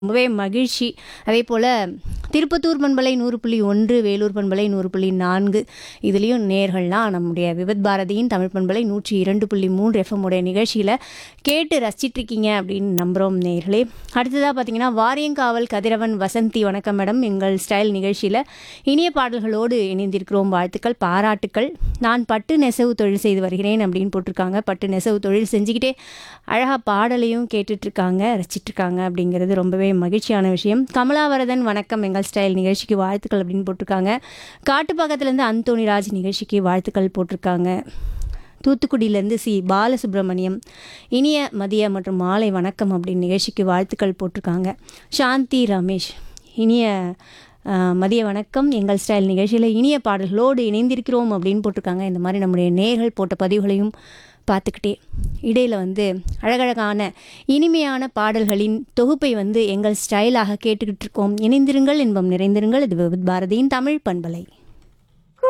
ரொம்பவே மகிழ்ச்சி அதே போல் திருப்பத்தூர் பண்பலை நூறு புள்ளி ஒன்று வேலூர் பண்பலை நூறு புள்ளி நான்கு இதுலேயும் நேர்கள்லாம் நம்முடைய விபத் பாரதியின் தமிழ் பண்பலை நூற்றி இரண்டு புள்ளி மூன்று எஃப்எம் உடைய நிகழ்ச்சியில் கேட்டு ரசிச்சிட்டு இருக்கீங்க அப்படின்னு நம்புகிறோம் நேர்களே அடுத்ததாக பார்த்தீங்கன்னா வாரியங்காவல் கதிரவன் வசந்தி வணக்கம் மேடம் எங்கள் ஸ்டைல் நிகழ்ச்சியில் இனிய பாடல்களோடு இணைந்திருக்கிறோம் வாழ்த்துக்கள் பாராட்டுக்கள் நான் பட்டு நெசவு தொழில் செய்து வருகிறேன் அப்படின்னு போட்டிருக்காங்க பட்டு நெசவு தொழில் செஞ்சுக்கிட்டே அழகாக பாடலையும் கேட்டுட்ருக்காங்க ரசிச்சிட்ருக்காங்க அப்படிங்கிறது ரொம்பவே மகிழ்ச்சியான விஷயம் கமலாவரதன் வணக்கம் எங்கள் ஸ்டைல் நிகழ்ச்சிக்கு வாழ்த்துக்கள் அப்படின்னு போட்டிருக்காங்க காட்டுப்பாக்கத்துலேருந்து அந்தோணிராஜ் நிகழ்ச்சிக்கு வாழ்த்துக்கள் போட்டிருக்காங்க தூத்துக்குடியிலேருந்து சி பாலசுப்ரமணியம் இனிய மதிய மற்றும் மாலை வணக்கம் அப்படின்னு நிகழ்ச்சிக்கு வாழ்த்துக்கள் போட்டிருக்காங்க சாந்தி ரமேஷ் இனிய அஹ், மதிய வணக்கம் எங்கள் ஸ்டைல் நிகழ்ச்சியில் இனிய பாடல்களோடு இணைந்திருக்கிறோம் அப்படின்னு போட்டிருக்காங்க இந்த மாதிரி நம்முடைய நேர்கள் போட்ட பதிவுகளையும் பார்த்துக்கிட்டே இடையில் வந்து அழகழகான இனிமையான பாடல்களின் தொகுப்பை வந்து எங்கள் ஸ்டைலாக கேட்டுக்கிட்டு இருக்கோம் இணைந்திருங்கள் இன்பம் நிறைந்திருங்கள் இது விவித் பாரதியின் தமிழ் பண்பலை